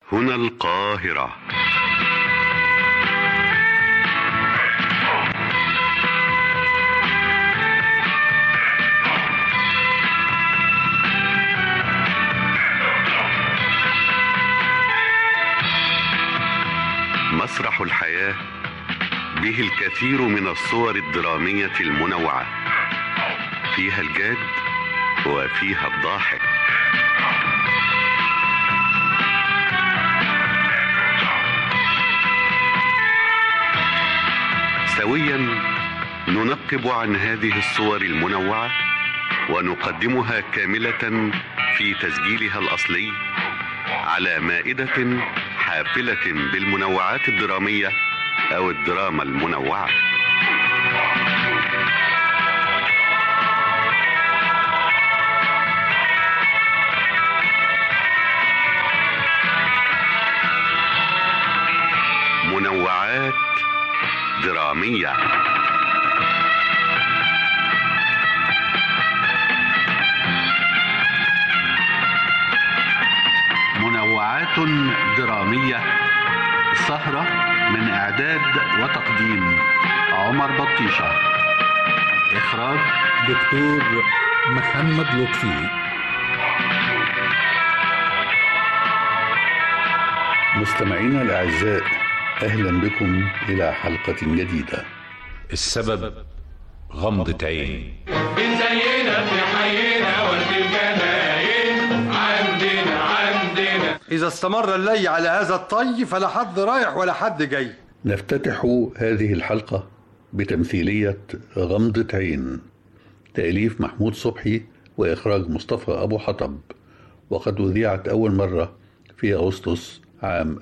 هنا القاهرة مسرح الحياة به الكثير من الصور الدرامية المنوعة فيها الجاد وفيها الضاحك سويا ننقب عن هذه الصور المنوعة ونقدمها كاملة في تسجيلها الأصلي على مائدة حافلة بالمنوعات الدرامية أو الدراما المنوعة منوعات درامية منوعات درامية سهرة من إعداد وتقديم عمر بطيشة إخراج دكتور محمد لطفي مستمعينا الأعزاء أهلا بكم إلى حلقة جديدة السبب غمضة عين بنزينها في حينا ورد الجناين عندنا عندنا إذا استمر اللي على هذا الطي فلا حد رايح ولا حد جاي نفتتح هذه الحلقة بتمثيلية غمضة عين تأليف محمود صبحي وإخراج مصطفى أبو حطب وقد أذيعت أول مرة في أغسطس عام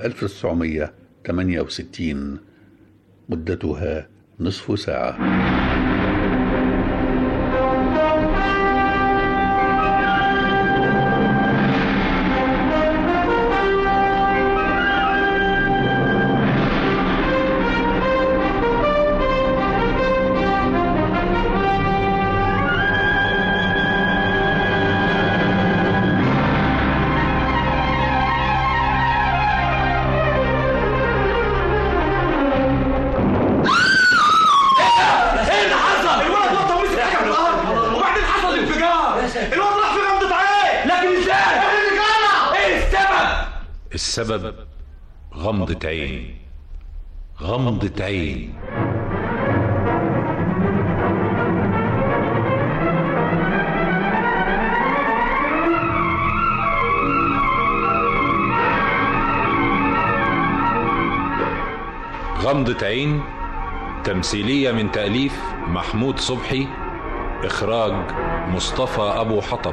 1968 مدتها نصف ساعة ايه اللي حصل؟ الولد نط ومسك حاجه في الارض وبعدين حصل انفجار الولد راح في غمضة عين لكن ازاي؟ ايه اللي جرى؟ ايه السبب؟ السبب غمضة عين غمضة عين غمضة عين تمثيلية من تأليف محمود صبحي إخراج مصطفى أبو حطب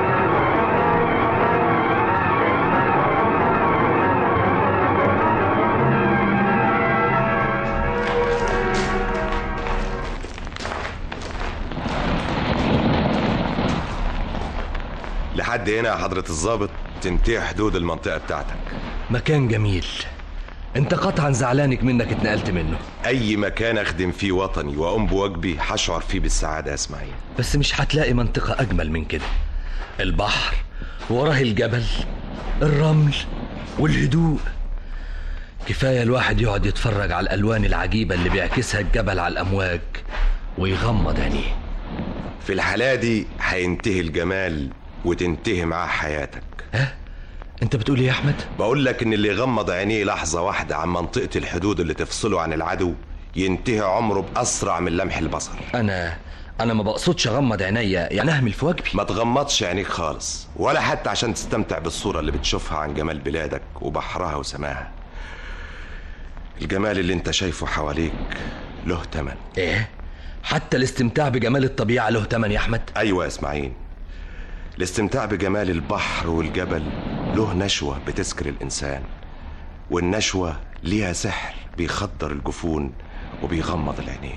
لحد هنا يا حضرة الضابط تنتهي حدود المنطقة بتاعتك مكان جميل انت قطعا زعلانك منك اتنقلت منه أي مكان أخدم فيه وطني وأقوم بواجبي هشعر فيه بالسعادة يا إسماعيل بس مش هتلاقي منطقة أجمل من كده البحر وراه الجبل الرمل والهدوء كفاية الواحد يقعد يتفرج على الألوان العجيبة اللي بيعكسها الجبل على الأمواج ويغمض عينيه في الحالة دي هينتهي الجمال وتنتهي معاه حياتك ها انت بتقول ايه يا احمد بقول لك ان اللي يغمض عينيه لحظة واحدة عن منطقة الحدود اللي تفصله عن العدو ينتهي عمره بأسرع من لمح البصر انا انا ما بقصدش اغمض عينيا يعني اهمل في واجبي ما تغمضش عينيك خالص ولا حتى عشان تستمتع بالصورة اللي بتشوفها عن جمال بلادك وبحرها وسماها الجمال اللي انت شايفه حواليك له تمن ايه حتى الاستمتاع بجمال الطبيعة له تمن يا احمد ايوه يا اسماعيل الاستمتاع بجمال البحر والجبل له نشوة بتسكر الإنسان والنشوة ليها سحر بيخدر الجفون وبيغمض العينين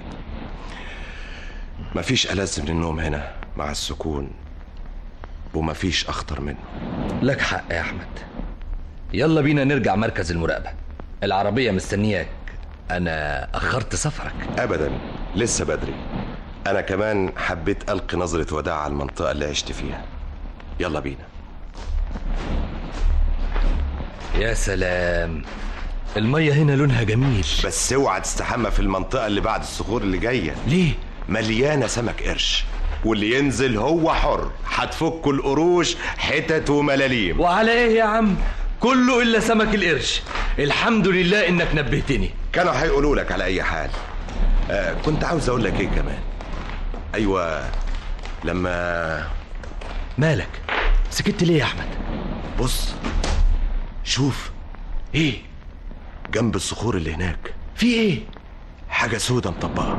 مفيش ألذ من النوم هنا مع السكون ومفيش أخطر منه لك حق يا احمد يلا بينا نرجع مركز المراقبة العربية مستنياك انا اخرت سفرك أبدا لسه بدري أنا كمان حبيت ألقي نظرة وداع على المنطقة اللي عشت فيها يلا بينا يا سلام المية هنا لونها جميل بس اوعى تستحمى في المنطقة اللي بعد الصخور اللي جاية ليه؟ مليانة سمك قرش واللي ينزل هو حر هتفكوا القروش حتت وملاليم وعلى ايه يا عم كله الا سمك القرش الحمد لله انك نبهتني كانوا هيقولوا لك على اي حال آه كنت عاوز اقول لك ايه كمان ايوه لما مالك سكت ليه يا احمد بص شوف ايه جنب الصخور اللي هناك في ايه حاجة سودة مطبقة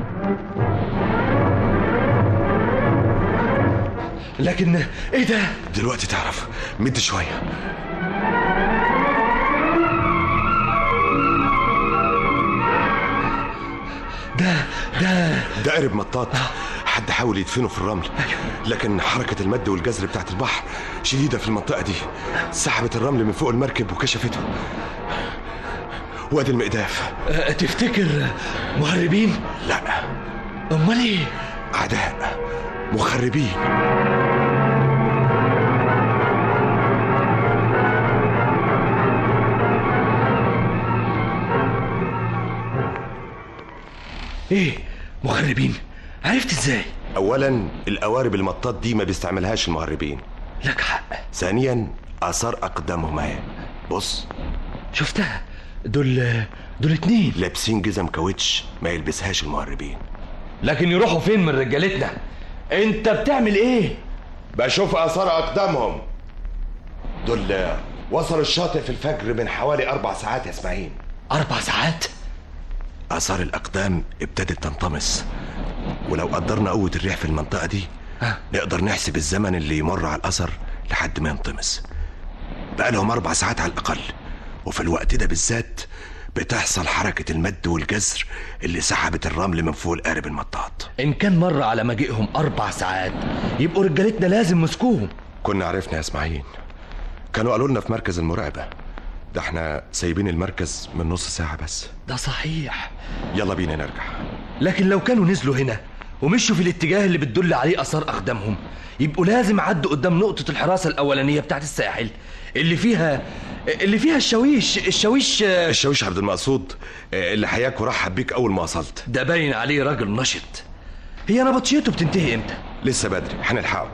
لكن ايه ده دلوقتي تعرف مد شوية ده ده ده قرب مطاط حد حاول يدفنه في الرمل لكن حركة المد والجزر بتاعت البحر شديدة في المنطقة دي سحبت الرمل من فوق المركب وكشفته وادي المقداف أه، تفتكر مهربين لا امال ايه أعداء مخربين ايه مخربين عرفت ازاي أولا القوارب المطاط دي ما بيستعملهاش المهربين لك حق ثانيا آثار أقدامهم اهي بص شفتها دول دول اتنين لابسين جزم كاوتش ما يلبسهاش المهربين لكن يروحوا فين من رجالتنا انت بتعمل ايه بشوف آثار أقدامهم دول وصلوا الشاطئ في الفجر من حوالي أربع ساعات يا إسماعيل اربع ساعات آثار الأقدام ابتدت تنطمس ولو قدرنا قوة الريح في المنطقة دي ها. نقدر نحسب الزمن اللي يمر على الأثر لحد ما ينطمس بقى لهم أربع ساعات على الأقل وفي الوقت ده بالذات بتحصل حركة المد والجزر اللي سحبت الرمل من فوق القارب المطاط ان كان مر على مجيئهم اربع ساعات يبقوا رجالتنا لازم مسكوهم كنا عرفنا يا اسماعيل كانوا قالوا لنا في مركز المراقبة ده احنا سايبين المركز من نص ساعة بس ده صحيح يلا بينا نرجع لكن لو كانوا نزلوا هنا ومشوا في الاتجاه اللي بتدل عليه اثار اقدامهم يبقوا لازم عدوا قدام نقطة الحراسة الأولانية بتاعت الساحل اللي فيها اللي فيها الشاويش الشاويش آه، الشاويش عبد المقصود آه، اللي حياك ورحب بيك أول ما وصلت ده باين عليه راجل نشط هي نبطشيته بتنتهي امتى؟ لسه بدري هنلحقه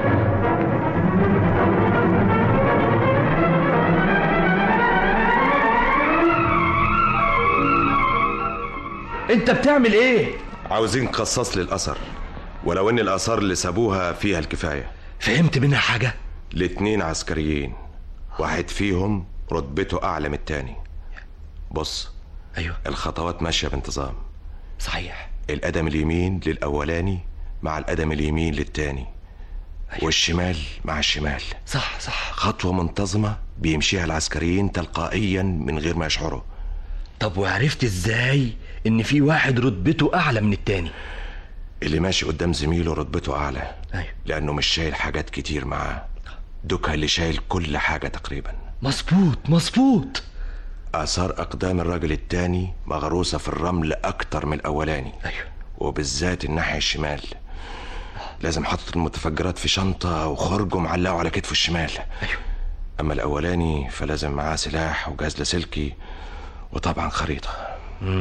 انت بتعمل ايه؟ عاوزين قصاص للأثر ولو إن الآثار اللي سابوها فيها الكفاية فهمت منها حاجة؟ الاتنين عسكريين واحد فيهم رتبته أعلى من التاني بص ايوه الخطوات ماشية بانتظام صحيح القدم اليمين للأولاني مع القدم اليمين للتاني والشمال مع الشمال صح صح خطوة منتظمة بيمشيها العسكريين تلقائيا من غير ما يشعروا طب وعرفت ازاي ان في واحد رتبته اعلى من التاني؟ اللي ماشي قدام زميله رتبته أعلى ايوه لأنه مش شايل حاجات كتير معاه دوكا اللي شايل كل حاجة تقريبا مظبوط مظبوط آثار أقدام الراجل التاني مغروسة في الرمل أكتر من الأولاني ايوه وبالذات الناحية الشمال لازم حاطط المتفجرات في شنطة وخرجه معلقه على كتفه الشمال ايوه أما الأولاني فلازم معاه سلاح وجهاز لاسلكي وطبعا خريطة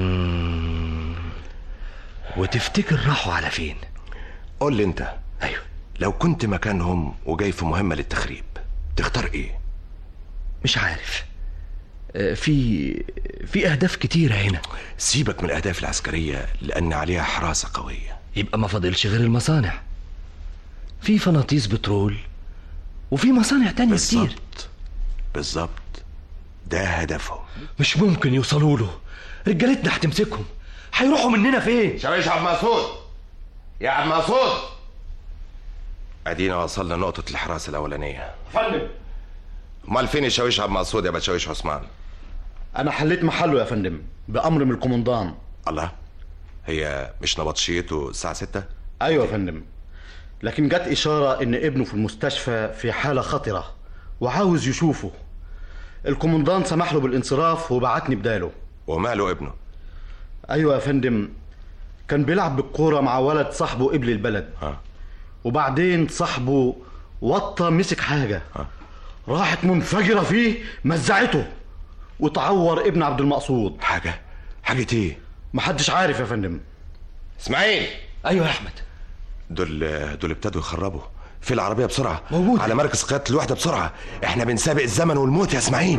وتفتكر راحوا على فين؟ قول لي أنت ايوه لو كنت مكانهم وجاي في مهمة للتخريب تختار إيه؟ مش عارف آه، في في اهداف كتيرة هنا سيبك من الأهداف العسكرية لأن عليها حراسة قوية يبقى ما فاضلش غير المصانع في فناطيس بترول وفي مصانع تانية كتير بالظبط بالظبط ده هدفهم مش ممكن يوصلوا له رجالتنا هتمسكهم هيروحوا مننا فين شاويش عبد مسعود يا عبد مسعود ادينا وصلنا نقطة الحراسة الأولانية فندم امال فين الشاويش عبد مسعود يا باشاويش عثمان انا حليت محله يا فندم بامر من الكومندان الله هي مش نبطشيته الساعة ستة ايوه يا فندم لكن جت اشاره ان ابنه في المستشفى في حاله خطره وعاوز يشوفه الكومندان سمح له بالانصراف وبعتني بداله وماله ابنه ايوه يا فندم كان بيلعب بالكوره مع ولد صاحبه قبل البلد ها وبعدين صاحبه وطى مسك حاجه راحت منفجره فيه مزعته وتعور ابن عبد المقصود حاجه حاجه ايه محدش عارف يا فندم اسماعيل ايوه يا احمد دول دول ابتدوا يخربوا في العربيه بسرعه موجود. على مركز قياده الوحده بسرعه احنا بنسابق الزمن والموت يا اسماعيل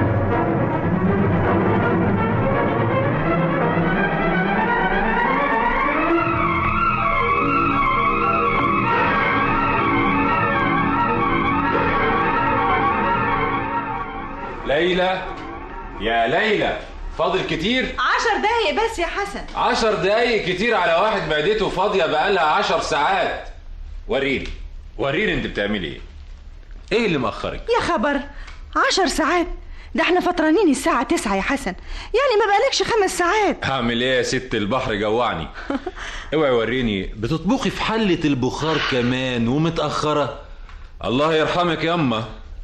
ليلى يا ليلى فاضل كتير عشر دقايق بس يا حسن عشر دقايق كتير على واحد معدته فاضية بقالها عشر ساعات وريني وريني انت بتعملي ايه ايه اللي مأخرك يا خبر عشر ساعات ده احنا فطرانين الساعة تسعة يا حسن يعني ما بقالكش خمس ساعات هعمل ايه يا ست البحر جوعني اوعي وريني بتطبخي في حلة البخار كمان ومتأخرة الله يرحمك ياما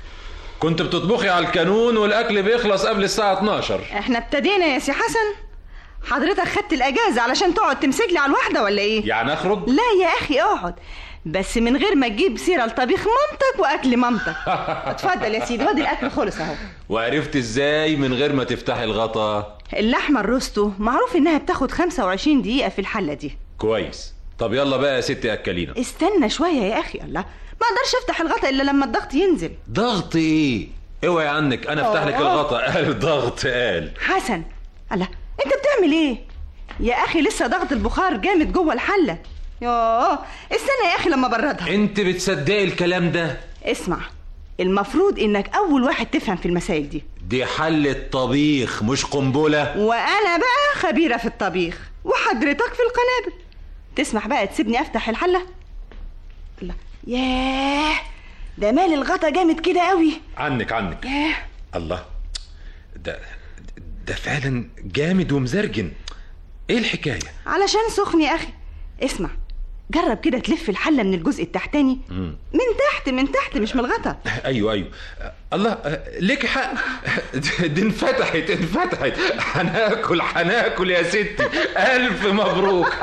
كنت بتطبخي على الكانون والاكل بيخلص قبل الساعة 12 احنا ابتدينا يا سي حسن حضرتك خدت الاجازة علشان تقعد تمسك لي على الواحدة ولا ايه يعني اخرج لا يا اخي اقعد بس من غير ما تجيب سيرة لطبيخ مامتك واكل مامتك اتفضل يا سيدي وادي الاكل خلص اهو وعرفت ازاي من غير ما تفتحي الغطا اللحمة الروستو معروف انها بتاخد 25 دقيقة في الحلة دي كويس طب يلا بقى يا ستي اكلينا استنى شوية يا اخي الله ما اقدرش افتح الغطا الا لما الضغط ينزل ضغط ايه اوعي عنك انا افتح لك آه. الغطا قال ضغط قال حسن الله انت بتعمل ايه يا اخي لسه ضغط البخار جامد جوه الحله يوه استنى يا اخي لما بردها انت بتصدقي الكلام ده اسمع المفروض انك اول واحد تفهم في المسائل دي دي حلة طبيخ مش قنبلة وانا بقى خبيره في الطبيخ وحضرتك في القنابل تسمح بقى تسيبني افتح الحله الله ياه ده مال الغطا جامد كده قوي عنك عنك ياه الله ده ده فعلا جامد ومزرجن ايه الحكاية علشان سخن يا اخي اسمع جرب كده تلف الحله من الجزء التحتاني مم. من تحت من تحت مش من الغطا ايوه ايوه الله ليك حق دي انفتحت انفتحت هناكل هناكل يا ستي الف مبروك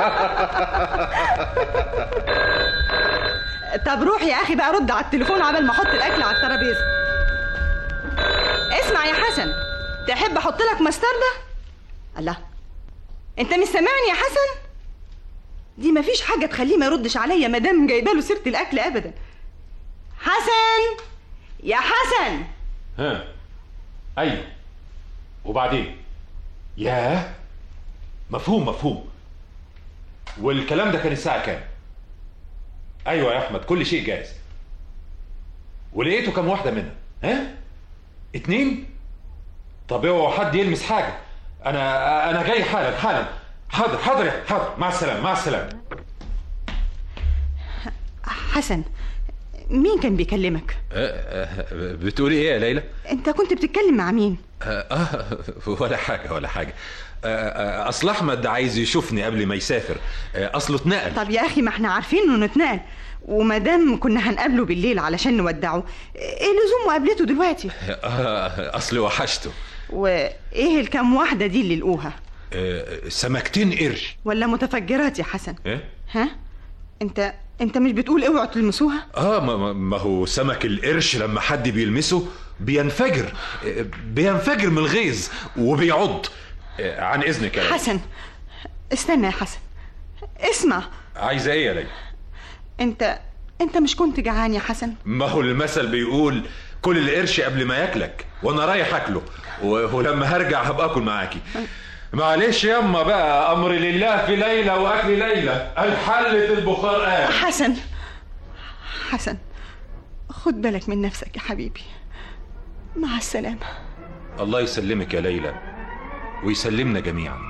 طب روح يا اخي بقى رد على التليفون عبال ما احط الاكل على الترابيزه اسمع يا حسن تحب احط لك مستردة الله انت مش سامعني يا حسن دي مفيش حاجه تخليه ما يردش عليا ما دام جايبه له سيره الاكل ابدا حسن يا حسن ها ايوه وبعدين ياه مفهوم مفهوم والكلام ده كان الساعة كام؟ ايوه يا احمد كل شيء جاهز ولقيته كام واحدة منها؟ ها؟ اتنين؟ طب اوعوا حد يلمس حاجة انا انا جاي حالا حالا حاضر حاضر يا حاضر مع السلامة مع السلامة حسن مين كان بيكلمك بتقولي ايه يا ليلى؟ انت كنت بتتكلم مع مين آه ولا حاجة ولا حاجة آه، آه، أصل أحمد عايز يشوفني قبل ما يسافر آه، أصله اتنقل طب يا اخي ما احنا عارفين انه نتنقل وما دام كنا هنقابله بالليل علشان نودعه ايه لزوم مقابلته دلوقتي آه، أصل وحشته وايه الكام واحده دي اللي لقوها آه، سمكتين قرش ولا متفجرات يا حسن إيه؟ ها انت انت مش بتقول اوعوا تلمسوها اه ما- ما ما هو سمك القرش لما حد بيلمسه بينفجر آه، بينفجر من الغيظ وبيعض آه، عن اذنك يا ليلى حسن استنى يا حسن اسمع عايزه ايه يا ليلى انت انت مش كنت جعان يا حسن ما هو المثل بيقول كل القرش قبل ما ياكلك وانا رايح اكله و- ولما هرجع هبقى اكل معاكي معلش ياما بقى امر لله في ليلى واكل ليلى الحلة البخار قال حسن حسن خد بالك من نفسك يا حبيبي مع السلامه الله يسلمك يا ليلى ويسلمنا جميعا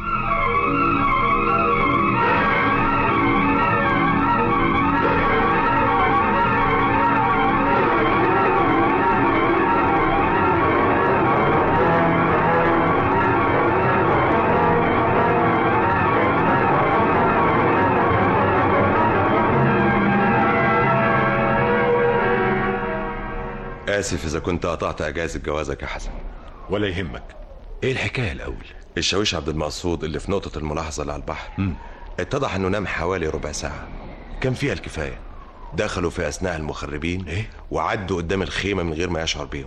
آسف إذا كنت قطعت أجازة جوازك يا حسن ولا يهمك إيه الحكاية الأول؟ الشاويش عبد المقصود اللي في نقطة الملاحظة اللي على البحر اتضح إنه نام حوالي ربع ساعة كان فيها الكفاية دخلوا في أثناء المخربين إيه؟ وعدوا قدام الخيمة من غير ما يشعر بيهم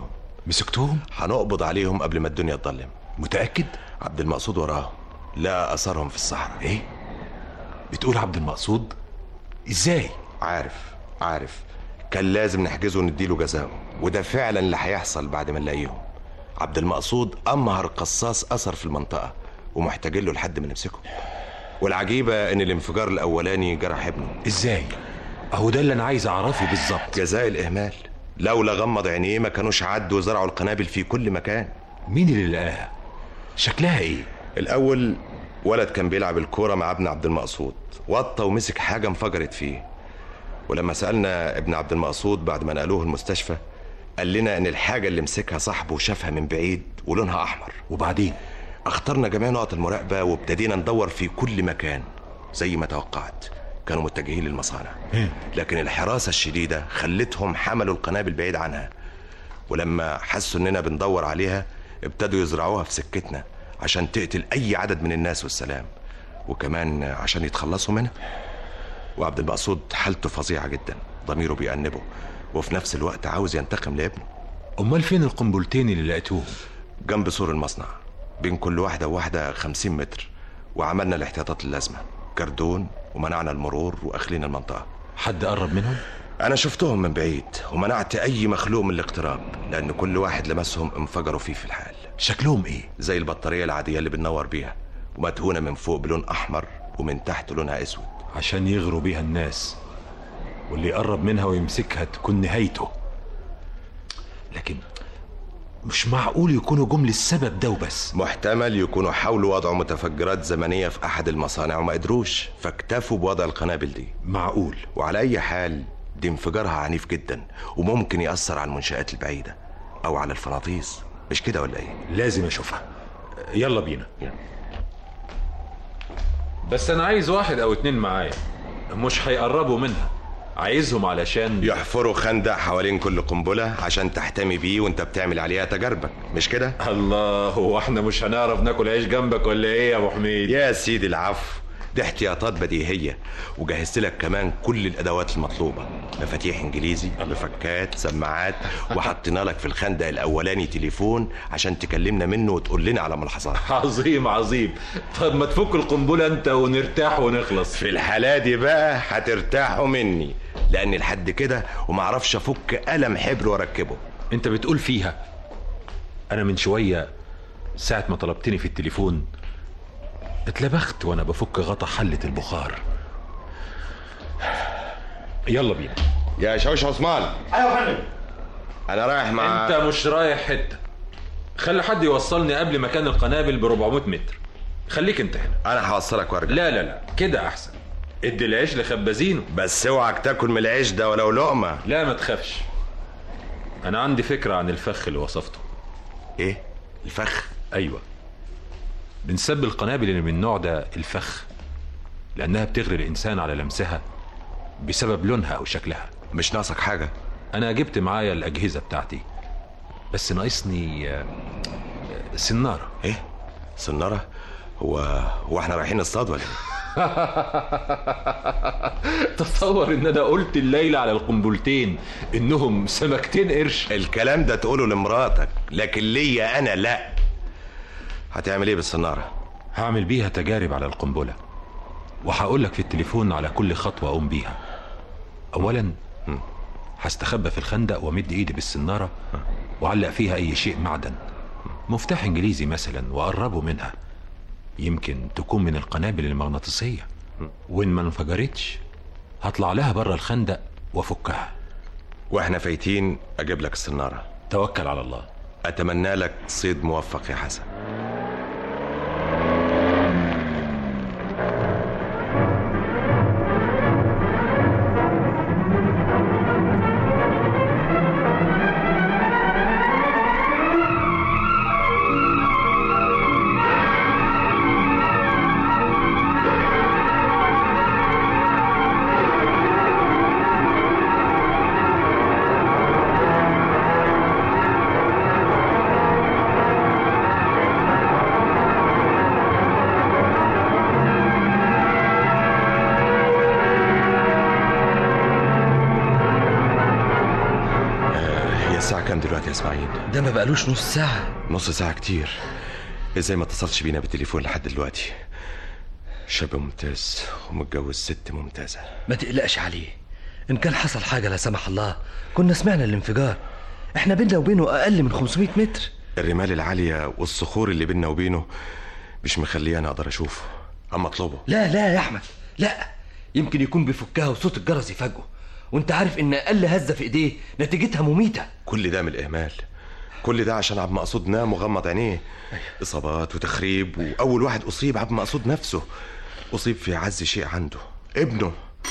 مسكتهم هنقبض عليهم قبل ما الدنيا تضلم متاكد عبد المقصود وراهم لا اثرهم في الصحراء ايه بتقول عبد المقصود ازاي عارف عارف كان لازم نحجزه ونديله جزاءه وده فعلا اللي هيحصل بعد ما نلاقيهم عبد المقصود امهر قصاص اثر في المنطقه ومحتاجين له لحد ما نمسكه والعجيبه ان الانفجار الاولاني جرح ابنه ازاي اهو ده اللي انا عايز اعرفه بالظبط جزاء الاهمال لولا غمض عينيه ما كانوش عدوا وزرعوا القنابل في كل مكان مين اللي لقاها شكلها ايه الاول ولد كان بيلعب الكوره مع ابن عبد المقصود وطى ومسك حاجه انفجرت فيه ولما سالنا ابن عبد المقصود بعد ما نقلوه المستشفى قال لنا ان الحاجه اللي مسكها صاحبه شافها من بعيد ولونها احمر وبعدين اخترنا جميع نقط المراقبه وابتدينا ندور في كل مكان زي ما توقعت كانوا متجهين للمصانع لكن الحراسه الشديده خلتهم حملوا القنابل بعيد عنها ولما حسوا اننا بندور عليها ابتدوا يزرعوها في سكتنا عشان تقتل اي عدد من الناس والسلام وكمان عشان يتخلصوا منها وعبد المقصود حالته فظيعه جدا ضميره بيأنبه وفي نفس الوقت عاوز ينتقم لابنه امال فين القنبلتين اللي لقيتوهم جنب سور المصنع بين كل واحده وواحده خمسين متر وعملنا الاحتياطات اللازمه كردون ومنعنا المرور واخلينا المنطقه حد قرب منهم انا شفتهم من بعيد ومنعت اي مخلوق من الاقتراب لان كل واحد لمسهم انفجروا فيه في الحال شكلهم ايه زي البطاريه العاديه اللي بننور بيها ومدهونه من فوق بلون احمر ومن تحت لونها اسود عشان يغروا بيها الناس واللي يقرب منها ويمسكها تكون نهايته لكن مش معقول يكونوا جم للسبب ده وبس محتمل يكونوا حاولوا وضع متفجرات زمنيه في احد المصانع وما قدروش فاكتفوا بوضع القنابل دي معقول وعلى اي حال دي انفجارها عنيف جدا وممكن ياثر على المنشات البعيده او على الفناطيس مش كده ولا ايه لازم اشوفها يلا بينا بس انا عايز واحد او اتنين معايا مش هيقربوا منها عايزهم علشان يحفروا خندق حوالين كل قنبله عشان تحتمي بيه وانت بتعمل عليها تجاربك مش كده الله هو احنا مش هنعرف ناكل عيش جنبك ولا ايه يا ابو حميد يا سيدي العفو دي احتياطات بديهيه وجهزت لك كمان كل الادوات المطلوبه مفاتيح انجليزي مفكات سماعات وحطينا لك في الخندق الاولاني تليفون عشان تكلمنا منه وتقول لنا على ملاحظات عظيم عظيم طب ما تفك القنبله انت ونرتاح ونخلص في الحالة دي بقى هترتاحوا مني لاني لحد كده ومعرفش افك قلم حبر واركبه انت بتقول فيها انا من شويه ساعه ما طلبتني في التليفون اتلبخت وانا بفك غطا حله البخار يلا بينا يا شوش عثمان ايوه يا فندم انا رايح مع انت مش رايح حته خلي حد يوصلني قبل مكان القنابل ب 400 متر خليك انت هنا انا هوصلك وارجع لا لا لا كده احسن ادي العيش لخبازينه بس اوعك تاكل من العيش ده ولو لقمه لا ما تخافش انا عندي فكره عن الفخ اللي وصفته ايه الفخ ايوه بنسمي القنابل اللي من النوع ده الفخ لانها بتغري الانسان على لمسها بسبب لونها او شكلها مش ناقصك حاجه انا جبت معايا الاجهزه بتاعتي بس ناقصني آه، سناره ايه سناره هو هو احنا رايحين نصطاد ولا ايه تصور ان انا قلت الليله على القنبلتين انهم سمكتين قرش الكلام ده تقوله لمراتك لكن ليا انا لا هتعمل ايه بالسناره هعمل بيها تجارب على القنبله وهقول لك في التليفون على كل خطوه اقوم بيها اولا هستخبى في الخندق وامد ايدي بالسناره وعلق فيها اي شيء معدن مفتاح انجليزي مثلا واقربه منها يمكن تكون من القنابل المغناطيسيه وان ما انفجرتش هطلع لها بره الخندق وافكها واحنا فايتين اجيب لك السناره توكل على الله اتمنى لك صيد موفق يا حسن كام دلوقتي يا اسماعيل ده ما بقالوش نص ساعة نص ساعة كتير ازاي ما اتصلش بينا بالتليفون لحد دلوقتي شاب ممتاز ومتجوز ست ممتازة ما تقلقش عليه إن كان حصل حاجة لا سمح الله كنا سمعنا الانفجار احنا بينا وبينه أقل من 500 متر الرمال العالية والصخور اللي بيننا وبينه مش مخلياني اقدر اشوفه اما اطلبه لا لا يا أحمد لا يمكن يكون بيفكها وصوت الجرس يفاجئه وانت عارف ان اقل هزه في ايديه نتيجتها مميته كل ده من الاهمال كل ده عشان عبد المقصود نام وغمض عينيه اصابات وتخريب واول واحد اصيب عبد المقصود نفسه اصيب في اعز شيء عنده ابنه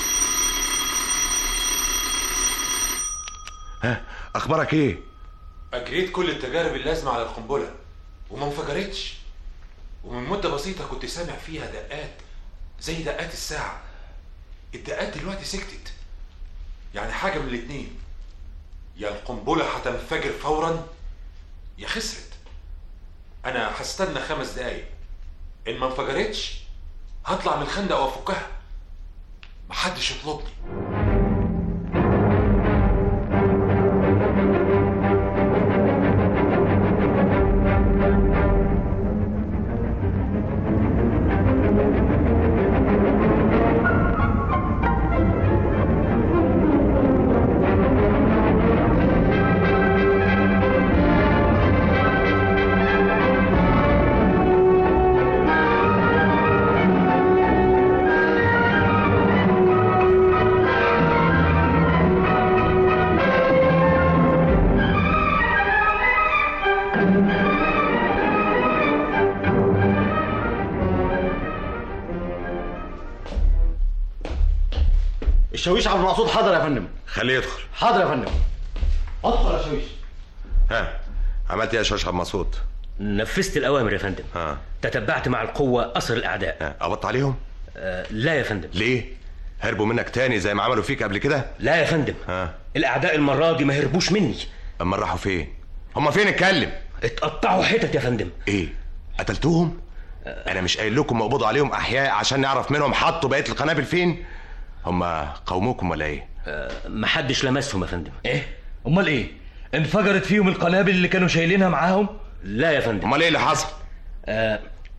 ها اخبارك ايه اجريت كل التجارب اللازمه على القنبله وما انفجرتش ومن مده بسيطه كنت سامع فيها دقات زي دقات الساعه الدقات دلوقتي سكتت يعني حاجه من الاتنين يا القنبله هتنفجر فورا يا خسرت انا هستنى خمس دقايق ان ما انفجرتش هطلع من الخندق وافكها محدش يطلبني الشاويش عبد المقصود حاضر يا فندم خليه يدخل حاضر يا فندم ادخل يا شاويش ها عملت ايه يا شاش عبد المقصود نفذت الأوامر يا فندم ها تتبعت مع القوة أثر الأعداء ها قبضت عليهم آه لا يا فندم ليه هربوا منك تاني زي ما عملوا فيك قبل كده لا يا فندم ها الأعداء المرة دي ما هربوش مني اما راحوا فين هم فين اتكلم اتقطعوا حتت يا فندم ايه قتلتوهم انا مش قايل لكم اقبضوا عليهم احياء عشان نعرف منهم حطوا بقيه القنابل فين هم قوموكم ولا ايه آه محدش لمسهم يا فندم ايه امال ايه انفجرت فيهم القنابل اللي كانوا شايلينها معاهم لا يا فندم امال ايه اللي حصل آه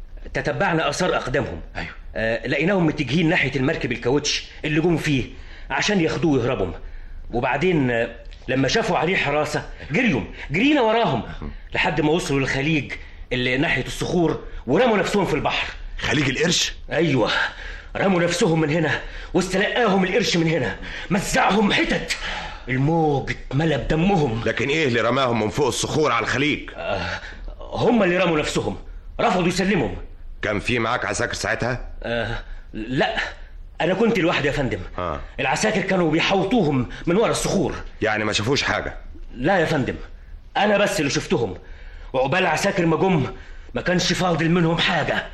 تتبعنا اثار اقدامهم ايوه آه لقيناهم متجهين ناحيه المركب الكاوتش اللي جم فيه عشان ياخدوه ويهربوا وبعدين آه لما شافوا عليه حراسه جريوا جرينا وراهم لحد ما وصلوا للخليج اللي ناحيه الصخور ورموا نفسهم في البحر خليج القرش ايوه رموا نفسهم من هنا واستلقاهم القرش من هنا مزعهم حتت الموج اتملى بدمهم لكن ايه اللي رماهم من فوق الصخور على الخليج آه هم اللي رموا نفسهم رفضوا يسلمهم كان في معاك عساكر ساعتها آه لا انا كنت لوحدي يا فندم آه. العساكر كانوا بيحوطوهم من ورا الصخور يعني ما شافوش حاجه لا يا فندم انا بس اللي شفتهم وعقبال العساكر ما جم ما كانش فاضل منهم حاجه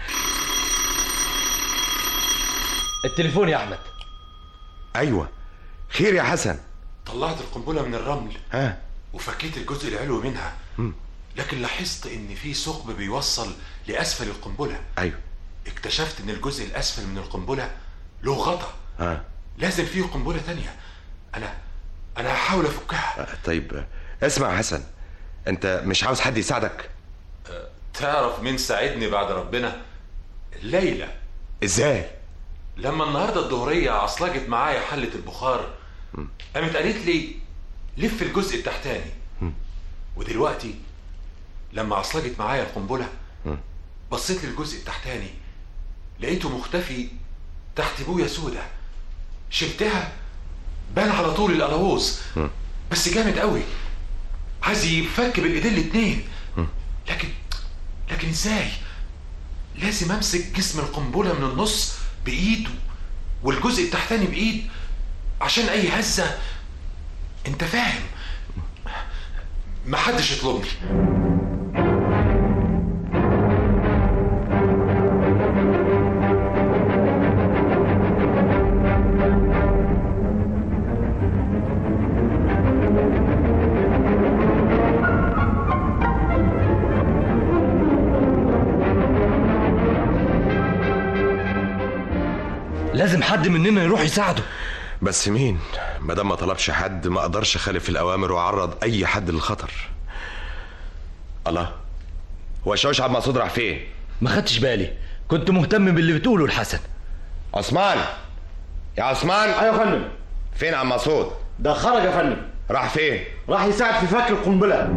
التليفون يا احمد ايوه خير يا حسن طلعت القنبله من الرمل ها وفكيت الجزء العلوي منها لكن لاحظت ان في ثقب بيوصل لاسفل القنبله ايوه اكتشفت ان الجزء الاسفل من القنبله له غطا ها لازم فيه قنبله تانية انا انا هحاول افكها آه، طيب آه، اسمع يا حسن انت مش عاوز حد يساعدك تعرف مين ساعدني بعد ربنا ليلى ازاي لما النهارده الظهريه عصلجت معايا حله البخار قامت قالت لي لف الجزء التحتاني ودلوقتي لما عصلجت معايا القنبله بصيت للجزء التحتاني لقيته مختفي تحت بويه سودة شلتها بان على طول القلاووز بس جامد قوي عايز يفك بالايدين الاتنين لكن لكن ازاي لازم امسك جسم القنبله من النص بايد والجزء التحتاني بايد عشان اي هزه انت فاهم محدش يطلبني لازم حد مننا يروح يساعده بس مين ما دام ما طلبش حد ما اقدرش اخالف الاوامر واعرض اي حد للخطر الله هو الشاويش عبد المقصود راح فين ما خدتش بالي كنت مهتم باللي بتقوله الحسن عثمان يا عثمان ايوه يا فندم فين عم مسعود ده خرج يا فندم راح فين راح يساعد في فك القنبله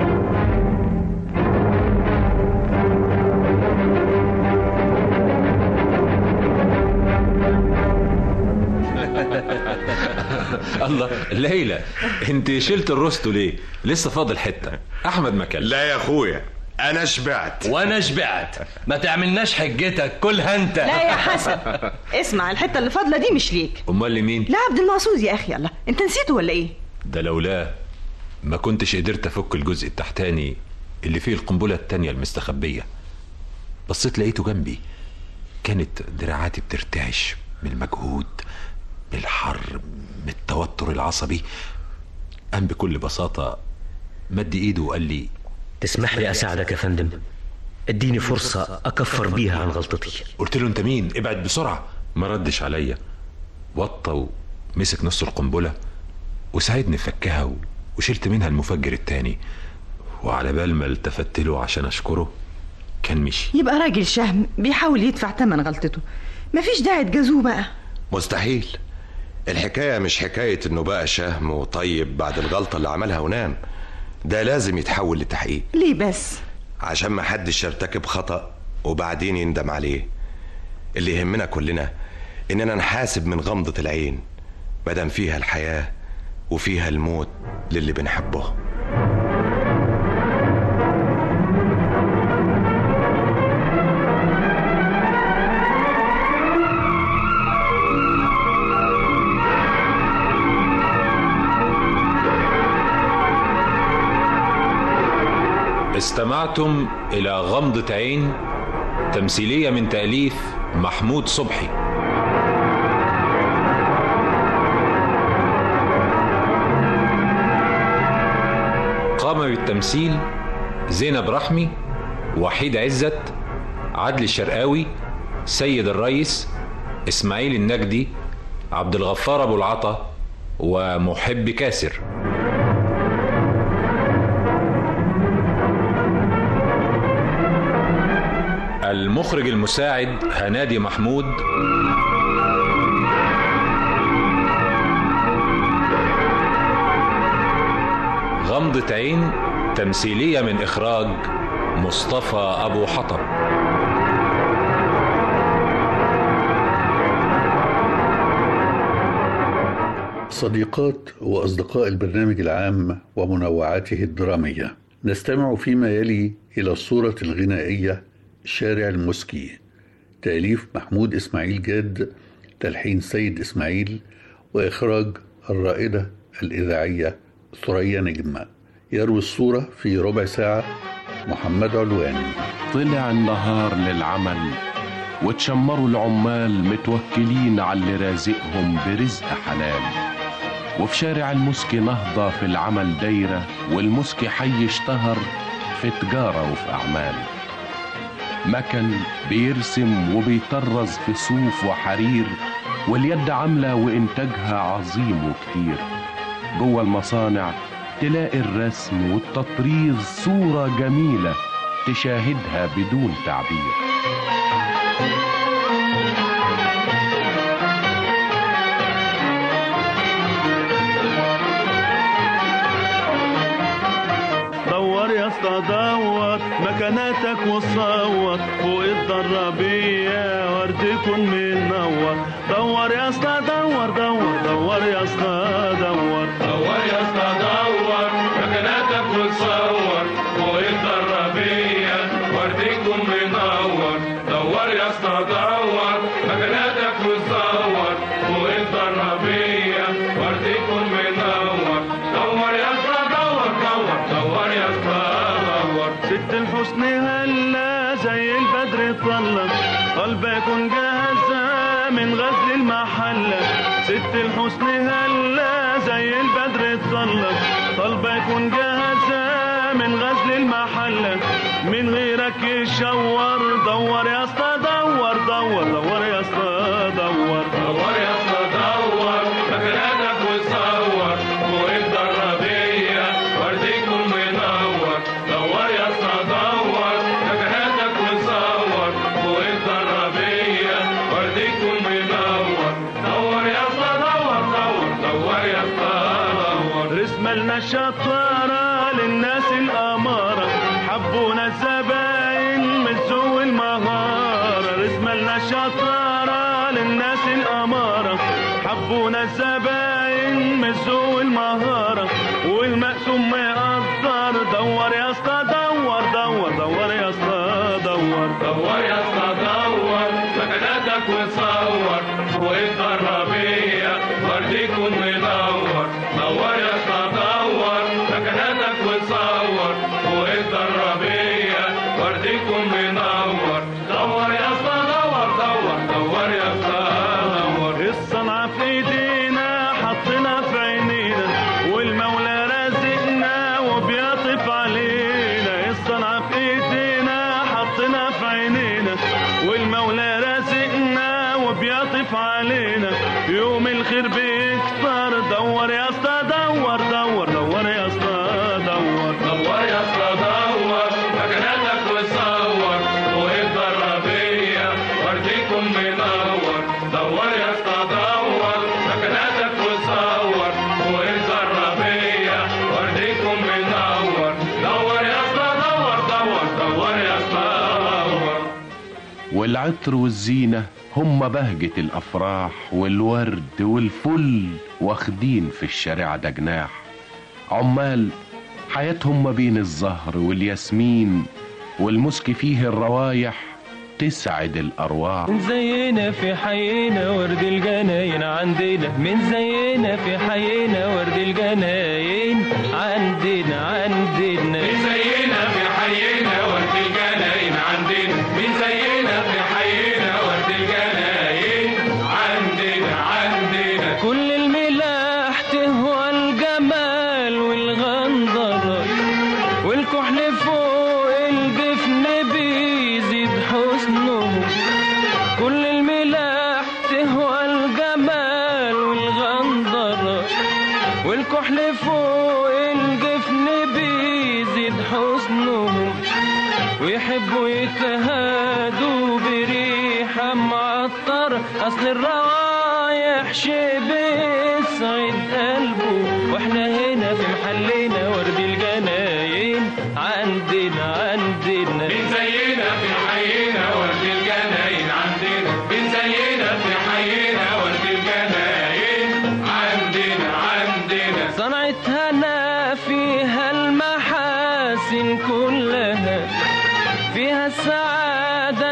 الله ليلى انت شلت الروستو ليه لسه فاضل حته احمد ما كلش لا يا اخويا انا شبعت وانا شبعت ما تعملناش حجتك كلها انت لا يا حسن اسمع الحته اللي فاضله دي مش ليك امال لمين لا عبد المقصود يا اخي الله انت نسيته ولا ايه ده لولا ما كنتش قدرت افك الجزء التحتاني اللي فيه القنبله التانية المستخبيه بصيت لقيته جنبي كانت دراعاتي بترتعش من المجهود من الحر من التوتر العصبي قام بكل بساطه مد ايده وقال لي تسمح لي اساعدك يا فندم اديني فرصه اكفر بيها عن غلطتي قلت له انت مين ابعد بسرعه ما ردش عليا وطى ومسك نص القنبله وساعدني فكها و- وشلت منها المفجر التاني وعلى بال ما التفت له عشان اشكره كان مشي يبقى راجل شهم بيحاول يدفع ثمن غلطته مفيش داعي تجازوه بقى مستحيل الحكايه مش حكايه انه بقى شهم وطيب بعد الغلطه اللي عملها ونام ده لازم يتحول لتحقيق ليه بس عشان ما حدش يرتكب خطأ وبعدين يندم عليه اللي يهمنا كلنا اننا نحاسب من غمضة العين مادام فيها الحياة وفيها الموت للي بنحبه استمعتم إلى غمضة عين تمثيلية من تأليف محمود صبحي قام بالتمثيل زينب رحمي وحيد عزت عدلي الشرقاوي سيد الريس اسماعيل النجدي عبد الغفار ابو العطا ومحب كاسر المخرج المساعد هنادي محمود غمضة عين تمثيلية من إخراج مصطفى أبو حطب صديقات وأصدقاء البرنامج العام ومنوعاته الدرامية نستمع فيما يلي إلى الصورة الغنائية شارع المسكي تأليف محمود إسماعيل جاد تلحين سيد إسماعيل وإخراج الرائدة الإذاعية ثريا نجم يروي الصورة في ربع ساعة محمد علواني طلع النهار للعمل وتشمروا العمال متوكلين على اللي رازقهم برزق حلال وفي شارع المسكي نهضة في العمل دايرة والمسكي حي اشتهر في تجارة وفي أعمال مكن بيرسم وبيطرز في صوف وحرير واليد عاملة وإنتاجها عظيم وكتير جوه المصانع تلاقي الرسم والتطريز صورة جميلة تشاهدها بدون تعبير دور يا اسطى دور مكاناتك وصور فوق الضربية ورد يكون منور دور يا اسطى دور دور دور يا اسطى دور دور يا اسطى دور مكاناتك وتصور فوق الضربية ورد يكون منور دور يا اسطى دور مكاناتك وتصور فوق الضربية ورد يكون منور دور يا اسطى دور دور دور يا اسطى دور ست الحسن هلا زي البدر طلق قلبه يكون جاهزة من غزل المحلة ست الحسن هلا زي البدر طلق قلبه يكون جاهزة من غزل المحلة من غيرك يشور دور يا اسطى دور دور دور يا اسطى دور دور يا اسطى دور الشطارة للناس الأمارة حبونا الزباين من سوء المهارة رسملنا الشطارة للناس الأمارة حبونا الزباين من سوء المهارة والمقسوم مقدر دور يا اسطى دور دور دور يا اسطى دور دور يا اسطى دور مكانتك وتصور فوق الضربية ورديكم منور دور يا اسطى دور مكانتك وتصور فوق الضربية ورديكم منور دور يا اسطى دور دور دور يا اسطى دور الصنعة في ايدينا حطينا في عينينا والمولى رازقنا وبيطف علينا الصنعة في ايدينا حطينا في عينينا والمولى رازقنا وبيطف علينا يوم الخير بيكتر دور يا اسطى دور دور دور يا اسطى دور دور يا اسطى دور مكانتك وتصور فوق الضربية ورديكم منور دور يا اسطى دور مكانتك وتصور فوق الضربية ورديكم منور دور يا اسطى دور دور دور يا اسطى دور والعطر والزينة هم بهجة الأفراح والورد والفل واخدين في الشارع ده جناح عمال حياتهم ما بين الزهر والياسمين والمسك فيه الروايح تسعد الأرواح من زينا في حينا ورد الجناين عندنا من زينا في حينا ورد الجناين عندنا عندنا من زينا في حينا ورد الجناين عندنا من زينا في حينا ورد الجناين عندنا عندنا كل الملاح تهوى الجمال والغندرة والكحل فوق الجفن بيزيد حسنه كل الملاح تهوى الجمال والغندرة والكحل فوق الجفن بيزيد حسنه ويحبوا يتهادوا بريحة معطرة أصل الروايح شي بيسعد قلبه واحنا هنا في محلنا ورد الجناين عندنا عندنا من زينا في حينا ورد الجناين عندنا من زينا في حينا ورد الجناين عندنا عندنا صنعة هنا فيها المحاسن كلها فيها السعادة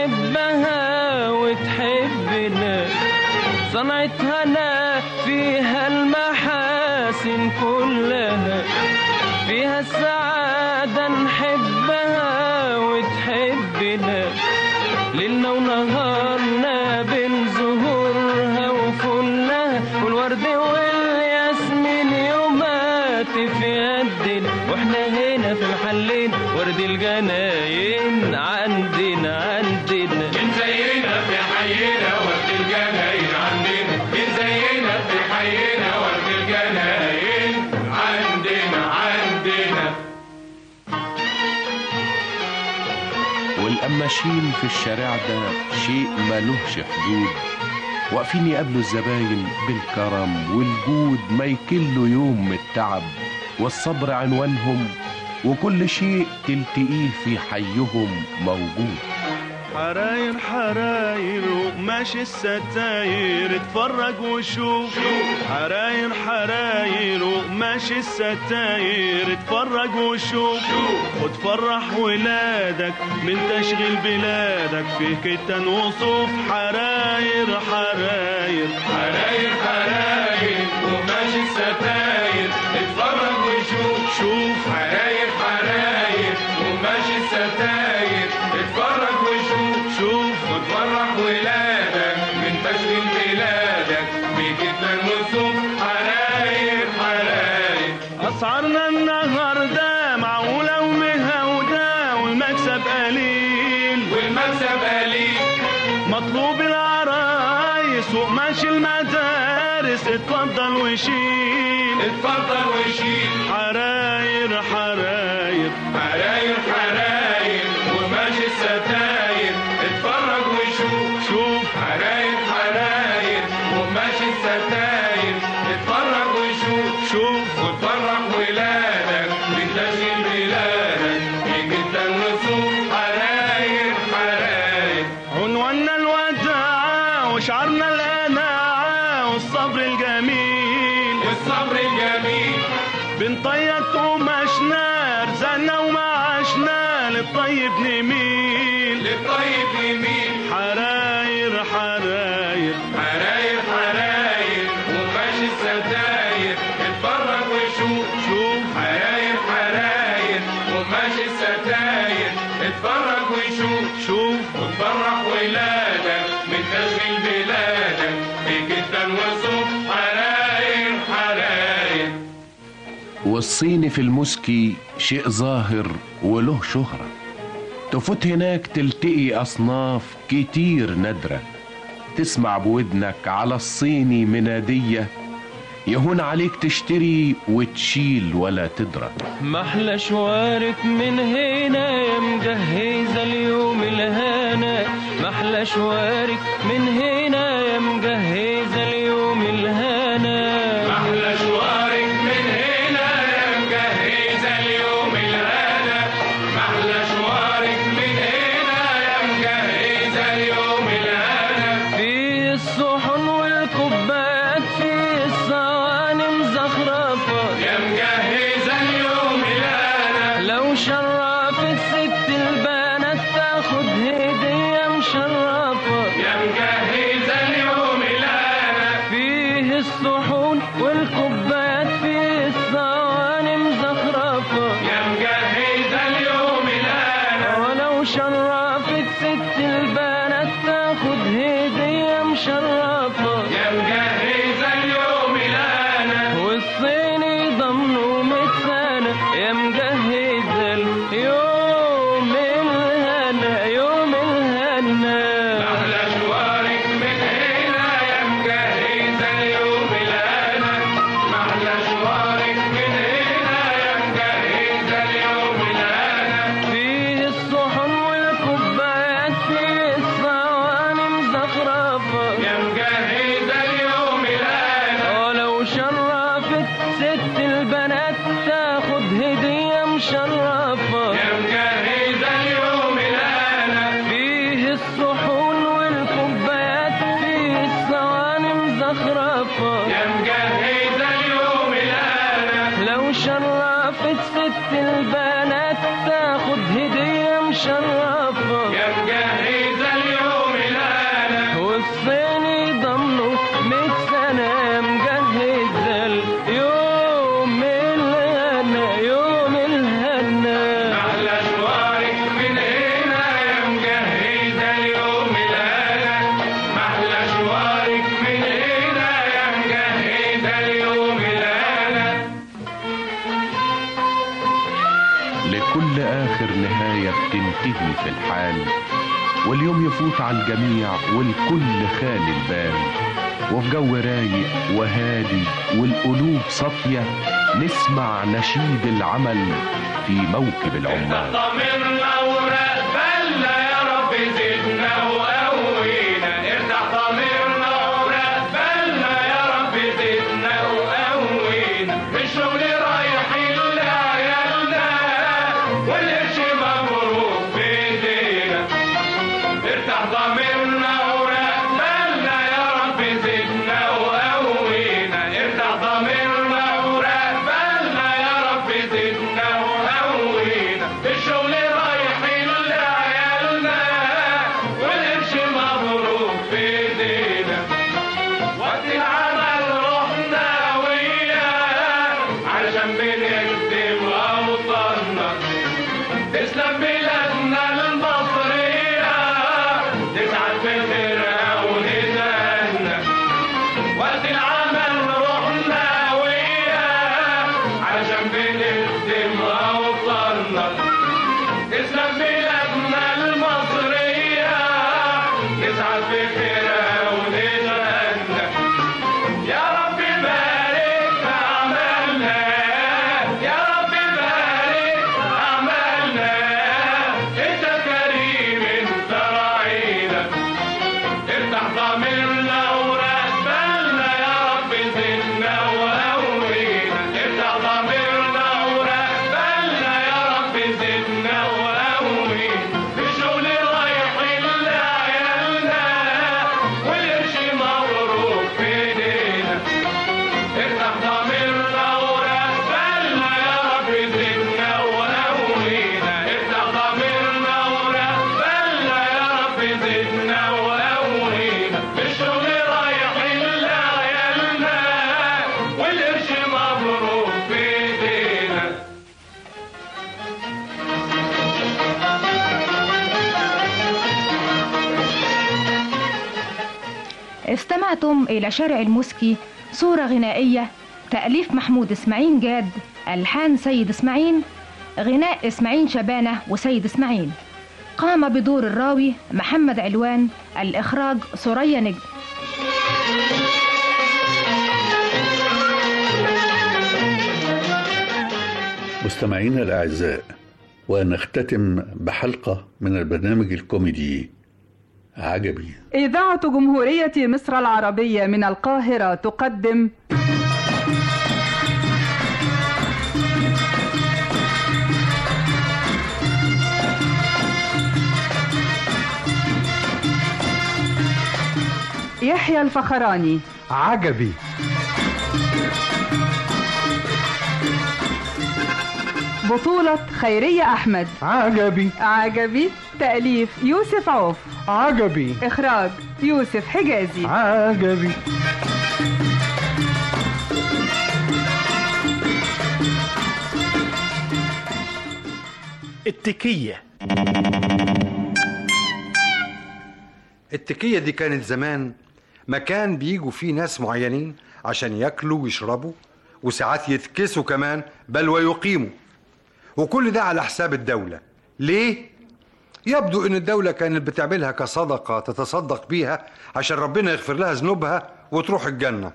نحبها وتحبنا صنعة هنا فيها المحاسن كلها فيها السعادة نحبها وتحبنا ليلنا ونهارنا بين زهورها وفلها والورد والياسمين يومات في يدنا واحنا هنا في محلنا ورد الجناين عندنا عندنا من زينا في حينا ورد الجناين عندنا من زينا في حينا ورد الجناين عندنا عندنا والقماشين في الشارع ده شيء ملوش حدود واقفين يقابلوا الزباين بالكرم والجود ما يكلوا يوم من التعب والصبر عنوانهم وكل شيء تلتقيه في حيهم موجود حراير حراير وقماش الستاير اتفرج وشوف حراير حراير وقماش الستاير اتفرج وشوف وتفرح ولادك من تشغيل بلادك فيه كتان وصوف حراير حراير حراير حراير وماشي الستاير اتفرج وشوف شوف حراير حراير وماشي الستاير اتفرج وشوف شوف وتفرح ولادك من تشغيل بلادك بكتنا النصوص حراير حراير اسعارنا النهارده معقوله ومهوده والمكسب قليل والمكسب قليل مطلوب العرايس وقماش المدارس اتفضل وشيل اتفضل وشيل حراير حراير حراير حراير وماشي الستاير اتفرج وشوف شوف حراير حراير وماشي الستاير اتفرج وشوف شوف وتفرح بنطيب قماشنا رزقنا ومعاشنا للطيب نميل للطيب نميل حراير حراير حراير حراير وماشي الستاير اتفرج وشوف شوف حراير حراير وماشي الستاير اتفرج وشوف شوف وتفرح ولادك من تشغيل بلادك بجدا وصوف حراير حراير والصيني في المسكي شيء ظاهر وله شهرة تفوت هناك تلتقي أصناف كتير نادرة تسمع بودنك على الصيني منادية يهون عليك تشتري وتشيل ولا تدرى محلى شوارك من هنا يا مجهزة اليوم الهنا محلى شوارك من هنا يا مجهزة اليوم الهنا محلى شوارك من هنا يا مجهزة اليوم الهنا محلى شوارك من هنا يا مجهزة اليوم الهنا في الصحن والكوبايات في الصواني مزخرفة يا مجهزة اليوم الهنا لو شرفت ست البنات تاخد هدية مشرفة يا مجهزة اليوم الهنا فيه الصحون والكوبايات فيه الصواني مزخرفة يا مجهزة اليوم الهنا ولو شرفت ست البنات تاخد هدية مشرفة يا مجهزة اليوم الهنا والصيني ضمنه مية سنة يا مجهز اليوم الهنا يوم الهنا محلى شوارك من هنا يا مجهزة اليوم الهنا محلى شوارك من هنا يا مجهزة اليوم الهنا فيه الصحن والكوبايات فيه الصواني مزخرفة يا مجهزة اليوم الهنا ولو شرفت ست البنات تاخد هدية مشرفة يا مجهزة اليوم الهنا فيه الصحون والكوبايات فيه الصواني مزخرفة يا مجهزة اليوم الهنا لو شرفت ست البنات تاخد هدية مشرفة يا مجهزة اليوم الهنا والصيني ضمنه مية سنة مجهز اليوم الهنا يوم الهنا محلى شوارك من هنا يا مجهزة اليوم الهنا محلى شوارك من هنا يا مجهزة اليوم الهنا لكل آخر نهاية بتنتهي في الحال واليوم يفوت على الجميع والكل خالي البال وفي جو رايق وهادي والقلوب صافية نسمع نشيد العمل في موكب العمال ضميرنا ورقبلنا يا رب زدنا وقوينا ارتاح ضميرنا ورقبلنا يا رب زدنا وقوينا الشغل رايحين لعيالنا والقرش مبروك بايدينا ارتاح ضميرنا ورقبلنا يا رب زدنا وقوينا ارتاح ضميرنا ورقبلنا يا رب زدنا وقوينا الشغل رايحين لعيالنا والقرش مبروك بايدينا وقت العمل رحنا وياه علشان بنخدم اوطاننا تسلم بلادنا المصرية تسعد بخيرها ونتهنى وقت العمل رحنا وياه علشان بنخدم اوطاننا تسلم بلادنا المصرية تسعد بخيرها ونتهنى يا رب بارك في أعمالنا يا رب بارك في أعمالنا أنت كريم أنت راعينا ارتاح ضميرنا ورقبلنا يا رب زدنا وقوينا ارتاح ضميرنا ورقبلنا يا رب زدنا وقوينا في شغل رايحين لعيالنا استمعتم إلى شارع المسكي صورة غنائية تأليف محمود إسماعيل جاد ألحان سيد إسماعيل غناء إسماعيل شبانة وسيد إسماعيل قام بدور الراوي محمد علوان الإخراج سوريا نجم مستمعينا الأعزاء ونختتم بحلقة من البرنامج الكوميدي عجبي إذاعة جمهورية مصر العربية من القاهرة تقدم يحيى الفخراني عجبي بطولة خيرية أحمد عجبي عجبي تأليف يوسف عوف عجبي إخراج يوسف حجازي عجبي التكية التكية دي كانت زمان مكان بيجوا فيه ناس معينين عشان ياكلوا ويشربوا وساعات يتكسوا كمان بل ويقيموا وكل ده على حساب الدولة ليه؟ يبدو ان الدولة كانت بتعملها كصدقة تتصدق بيها عشان ربنا يغفر لها ذنوبها وتروح الجنة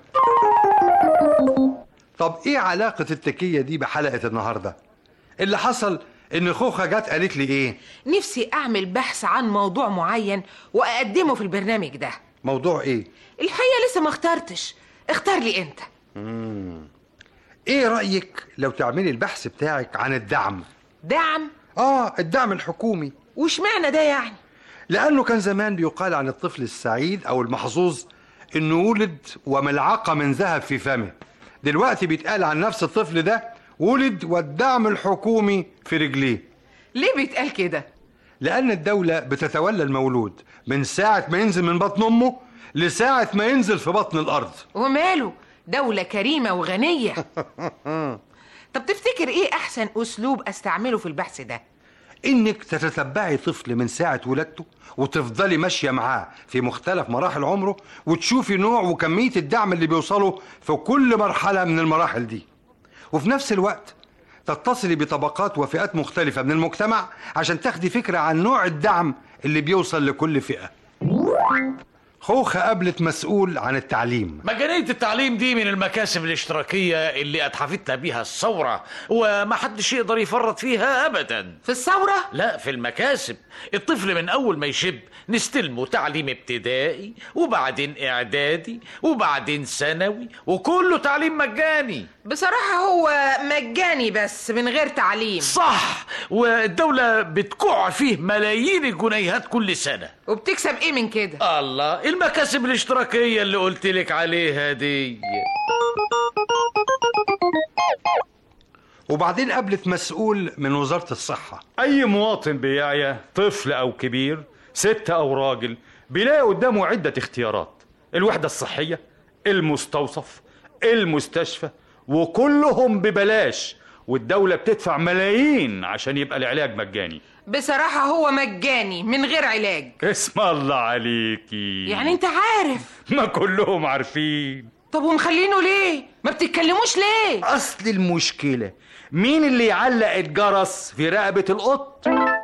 طب ايه علاقة التكية دي بحلقة النهاردة؟ اللي حصل ان خوخة جت قالت لي ايه؟ نفسي أعمل بحث عن موضوع معين وأقدمه في البرنامج ده موضوع ايه؟ الحقيقة لسه ما اخترتش اختار لي أنت مم. ايه رأيك لو تعملي البحث بتاعك عن الدعم؟ دعم؟ اه الدعم الحكومي وش معنى ده يعني؟ لأنه كان زمان بيقال عن الطفل السعيد أو المحظوظ إنه ولد وملعقة من ذهب في فمه دلوقتي بيتقال عن نفس الطفل ده ولد والدعم الحكومي في رجليه ليه بيتقال كده؟ لأن الدولة بتتولى المولود من ساعة ما ينزل من بطن أمه لساعة ما ينزل في بطن الأرض وماله؟ دولة كريمة وغنية طب تفتكر ايه أحسن أسلوب أستعمله في البحث ده؟ إنك تتتبعي طفل من ساعة ولادته وتفضلي ماشية معاه في مختلف مراحل عمره وتشوفي نوع وكمية الدعم اللي بيوصله في كل مرحلة من المراحل دي وفي نفس الوقت تتصلي بطبقات وفئات مختلفة من المجتمع عشان تاخدي فكرة عن نوع الدعم اللي بيوصل لكل فئة خوخة قابلت مسؤول عن التعليم مجانية التعليم دي من المكاسب الاشتراكية اللي أتحفتنا بيها الثورة وما حدش يقدر يفرط فيها أبدا في الثورة؟ لا في المكاسب الطفل من أول ما يشب نستلمه تعليم ابتدائي وبعدين إعدادي وبعدين ثانوي وكله تعليم مجاني بصراحة هو مجاني بس من غير تعليم صح والدولة بتكع فيه ملايين الجنيهات كل سنة وبتكسب ايه من كده؟ الله المكاسب الاشتراكية اللي قلت لك عليها دي وبعدين قابلت مسؤول من وزارة الصحة أي مواطن بيعيا طفل أو كبير ست أو راجل بيلاقي قدامه عدة اختيارات الوحدة الصحية المستوصف المستشفى وكلهم ببلاش والدولة بتدفع ملايين عشان يبقى العلاج مجاني بصراحة هو مجاني من غير علاج اسم الله عليكي يعني انت عارف ما كلهم عارفين طب ومخلينه ليه؟ ما بتتكلموش ليه؟ أصل المشكلة مين اللي يعلق الجرس في رقبة القط؟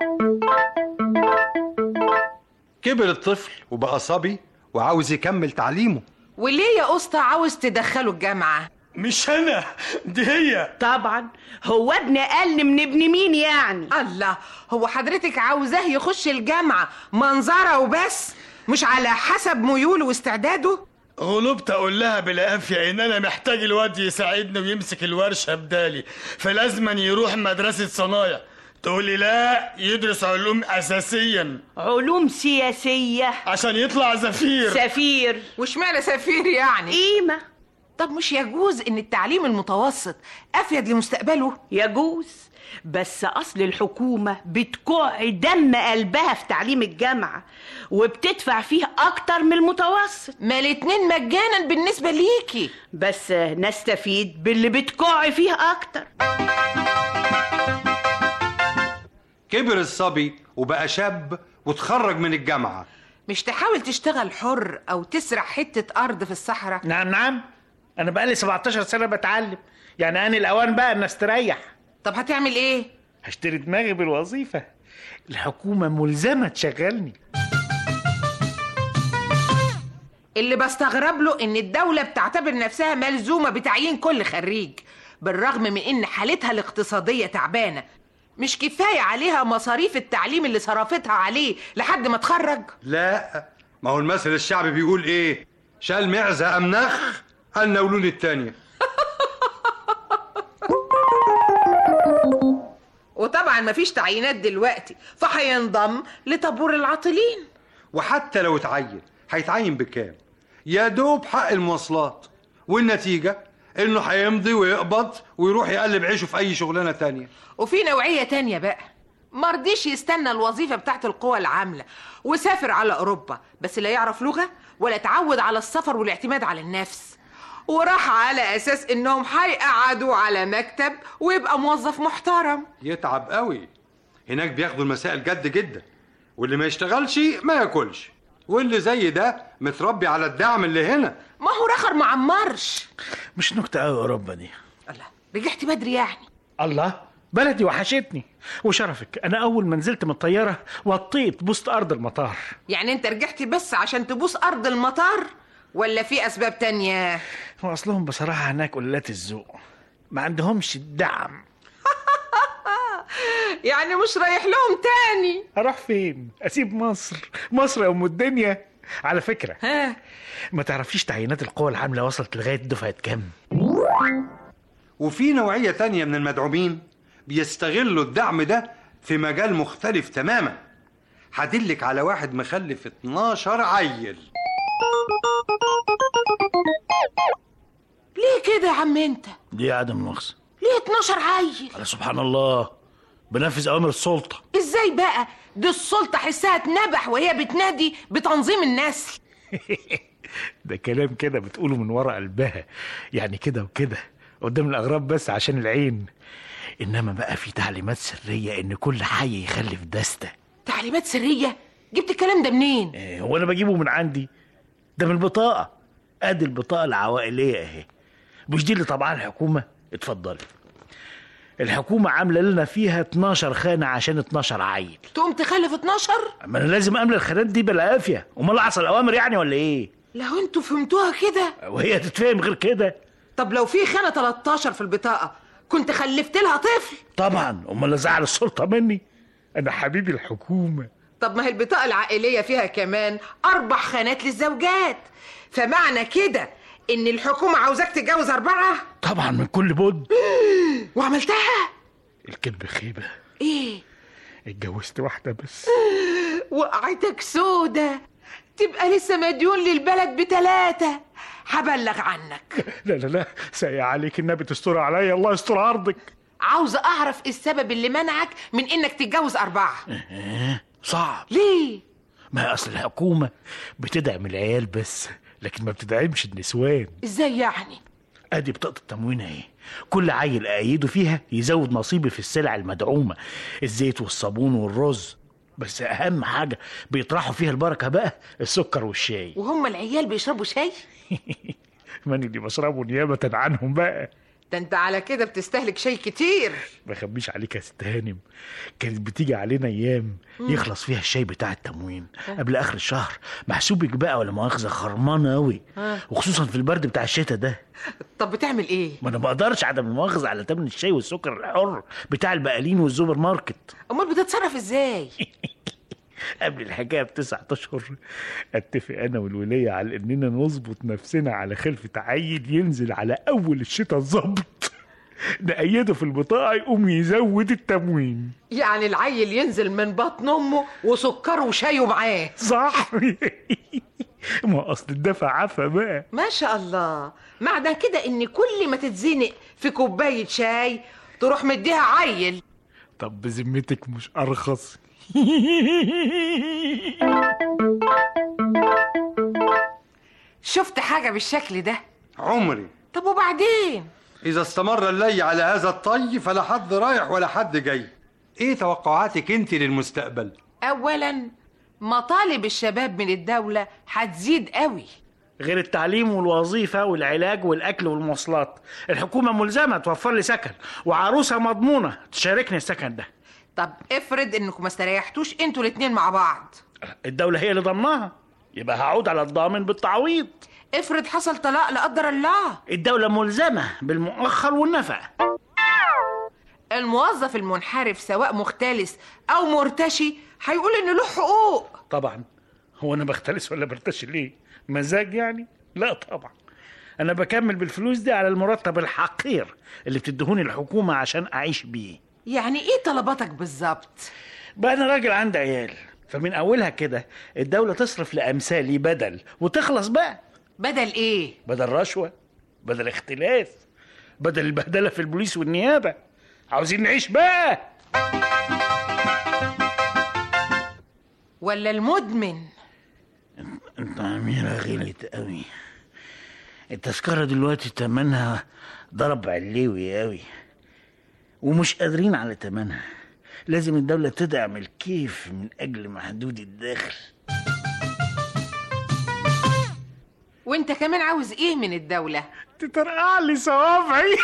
كبر الطفل وبقى صبي وعاوز يكمل تعليمه وليه يا اسطى عاوز تدخله الجامعة؟ مش أنا دي هي طبعا هو ابن اقل من ابن مين يعني الله هو حضرتك عاوزاه يخش الجامعة منظرة وبس مش على حسب ميوله واستعداده غلبت اقول لها بالعافيه ان انا محتاج الواد يساعدني ويمسك الورشه بدالي فلازما يروح مدرسه صنايع تقولي لا يدرس علوم اساسيا علوم سياسيه عشان يطلع زفير سفير واشمعنى سفير يعني قيمه طب مش يجوز ان التعليم المتوسط افيد لمستقبله يجوز بس اصل الحكومه بتكع دم قلبها في تعليم الجامعه وبتدفع فيه اكتر من المتوسط ما الاتنين مجانا بالنسبه ليكي بس نستفيد باللي بتكع فيه اكتر كبر الصبي وبقى شاب وتخرج من الجامعة مش تحاول تشتغل حر او تسرق حته ارض في الصحراء نعم نعم انا بقالي 17 سنه بتعلم يعني انا الاوان بقى ان استريح طب هتعمل ايه هشتري دماغي بالوظيفه الحكومه ملزمه تشغلني اللي بستغرب له ان الدولة بتعتبر نفسها ملزومة بتعيين كل خريج بالرغم من ان حالتها الاقتصادية تعبانة مش كفاية عليها مصاريف التعليم اللي صرفتها عليه لحد ما اتخرج لا ما هو المثل الشعبي بيقول ايه شال معزة ام نخ قال نولون التانية وطبعا مفيش تعيينات دلوقتي فهينضم لطابور العاطلين وحتى لو اتعين هيتعين بكام يا دوب حق المواصلات والنتيجة انه هيمضي ويقبض ويروح يقلب عيشه في اي شغلانة تانية وفي نوعية تانية بقى مرضيش يستنى الوظيفة بتاعت القوى العاملة وسافر على أوروبا بس لا يعرف لغة ولا اتعود على السفر والاعتماد على النفس وراح على أساس إنهم هيقعدوا على مكتب ويبقى موظف محترم يتعب قوي هناك بياخدوا المسائل جد جدا واللي ما يشتغلش ما ياكلش واللي زي ده متربي على الدعم اللي هنا ما هو رخر معمرش مش نكته قوي اوروبا دي رجعت بدري يعني الله بلدي وحشتني وشرفك انا اول ما نزلت من الطياره وطيت بوسط ارض المطار يعني انت رجعت بس عشان تبوس أرض المطار ولا في أسباب تانية هو اصلهم بصراحه هناك قلات الذوق ما عندهمش الدعم يعني مش رايح لهم تاني اروح فين اسيب مصر مصر يا ام الدنيا على فكره ها ما تعرفيش تعيينات القوى العامله وصلت لغايه دفعه كام وفي نوعية تانية من المدعومين بيستغلوا الدعم ده في مجال مختلف تماما هدلك على واحد مخلف 12 عيل ليه كده يا عم انت دي عدم مؤاخذه ليه 12 عيل على سبحان الله بنفذ اوامر السلطه ازاي بقى دي السلطة حسها اتنبح وهي بتنادي بتنظيم النسل ده كلام كده بتقوله من ورا قلبها يعني كده وكده قدام الاغراب بس عشان العين انما بقى في تعليمات سريه ان كل حي يخلف دستة تعليمات سرية جبت الكلام ده منين إيه، هو انا بجيبه من عندي ده من البطاقه ادي البطاقه العوائليه اهي مش دي اللي طبعا الحكومه اتفضلي الحكومه عامله لنا فيها 12 خانه عشان 12 عيل تقوم تخلف 12 ما انا لازم املى الخانات دي بالعافيه امال اعصى الاوامر يعني ولا ايه لو انتوا فهمتوها كده وهي تتفهم غير كده طب لو في خانة 13 في البطاقة كنت خلفت لها طفل طبعا امال ازعل السلطه مني انا حبيبي الحكومه طب ما هي البطاقة العائلية فيها كمان أربع خانات للزوجات فمعنى كده إن الحكومة عاوزاك تتجوز أربعة طبعا من كل بد وعملتها الكذب خيبه إيه اتجوزت واحده بس وقعتك سودة تبقى لسه مديون للبلد بتلاتة هبلغ عنك لا لا لا سايق عليك النبي تستر عليا الله يستر عرضك عاوزة أعرف إيه السبب اللي منعك من إنك تتجوز أربعة إيه، صعب ليه؟ ما اصل الحكومه بتدعم العيال بس لكن ما بتدعمش النسوان إزاي يعني؟ ادي بطاقه التموين اهي كل عيل ايده فيها يزود نصيبي في السلع المدعومه الزيت والصابون والرز بس اهم حاجه بيطرحوا فيها البركه بقى السكر والشاي وهم العيال بيشربوا شاي؟ من اللي بشربه نيابه عنهم بقى ده أنت على كده بتستهلك شاي كتير ما اخبيش عليك يا ست هانم كانت بتيجي علينا ايام مم. يخلص فيها الشاي بتاع التموين قبل اخر الشهر محسوبك بقى ولا مؤاخذه خرمانه قوي آه. وخصوصا في البرد بتاع الشتاء ده طب بتعمل إيه؟ ما انا ما اقدرش عدم المؤاخذه على تمن الشاي والسكر الحر بتاع البقالين والسوبر ماركت أمال بتتصرف إزاي؟ قبل الحكايه بتسعة اشهر اتفق انا والوليه على اننا نظبط نفسنا على خلفه عيل ينزل على اول الشتاء الظبط نأيده في البطاقه يقوم يزود التموين يعني العيل ينزل من بطن أمه وسكره وشايه معاه صح ما اصل الدفع عفا بقى ما شاء الله معنى كده إن كل ما تتزنق في كوباية شاي تروح مديها عيل طب بذمتك مش ارخص شفت حاجة بالشكل ده عمري طب وبعدين إذا استمر اللي على هذا الطي فلا حد رايح ولا حد جاي إيه توقعاتك أنت للمستقبل؟ أولا مطالب الشباب من الدولة هتزيد قوي غير التعليم والوظيفة والعلاج والأكل والمواصلات الحكومة ملزمة توفر لي سكن وعروسة مضمونة تشاركني السكن ده طب افرض انكم ما استريحتوش انتوا الاتنين مع بعض الدولة هي اللي ضمناها يبقى هعود على الضامن بالتعويض افرض حصل طلاق لا قدر الله الدولة ملزمة بالمؤخر والنفقة الموظف المنحرف سواء مختلس او مرتشي هيقول انه له حقوق طبعا هو أنا بختلس ولا برتشي ليه مزاج يعني لا طبعا أنا بكمل بالفلوس دي على المرتب الحقير اللي بتدهوني الحكومة عشان أعيش بيه يعني ايه طلباتك بالظبط بقى أنا راجل عندي عيال فمن أولها كده الدولة تصرف لأمثالي بدل وتخلص بقى بدل ايه بدل رشوة بدل اختلاس بدل البهدلة في البوليس والنيابة عاوزين نعيش بقى ولا المدمن انت أميرة غلت قوي التذكرة دلوقتي تمنها ضرب علوي قوي ومش قادرين على تمنها لازم الدولة تدعم الكيف من أجل محدود الدخل وانت كمان عاوز ايه من الدولة تترقع لي صوابعي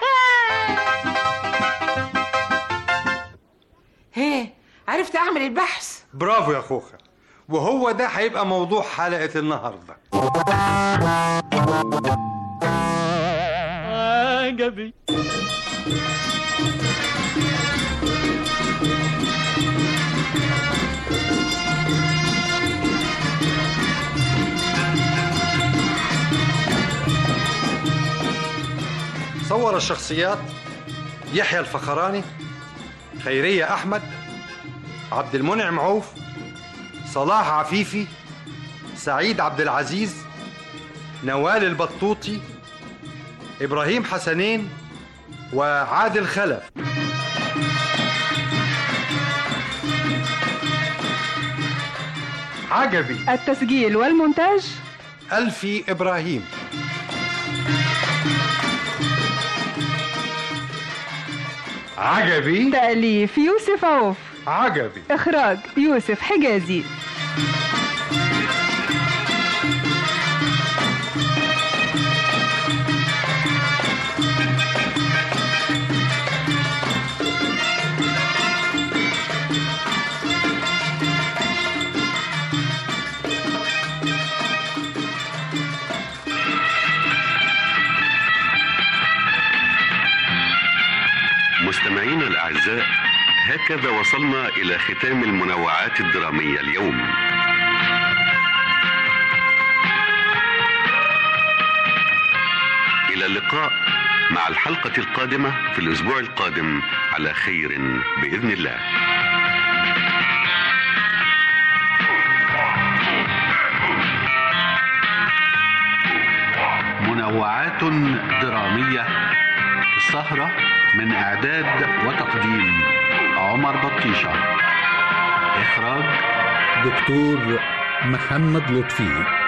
هي عرفت اعمل البحث برافو يا خوخة وهو ده هيبقى موضوع حلقة النهاردة عجبي صور الشخصيات يحيى الفخراني خيرية أحمد عبد المنعم عوف صلاح عفيفي سعيد عبد العزيز نوال البطوطي إبراهيم حسنين وعادل خلف عجبي التسجيل والمونتاج ألفي إبراهيم عجبي تأليف يوسف عوف عجبي إخراج يوسف حجازي مستمعينا الأعزاء هكذا وصلنا إلى ختام المنوعات الدرامية اليوم إلى اللقاء مع الحلقة القادمة في الأسبوع القادم على خير بإذن الله منوعات درامية السهرة من إعداد وتقديم عمر بطيشة إخراج دكتور محمد لطفي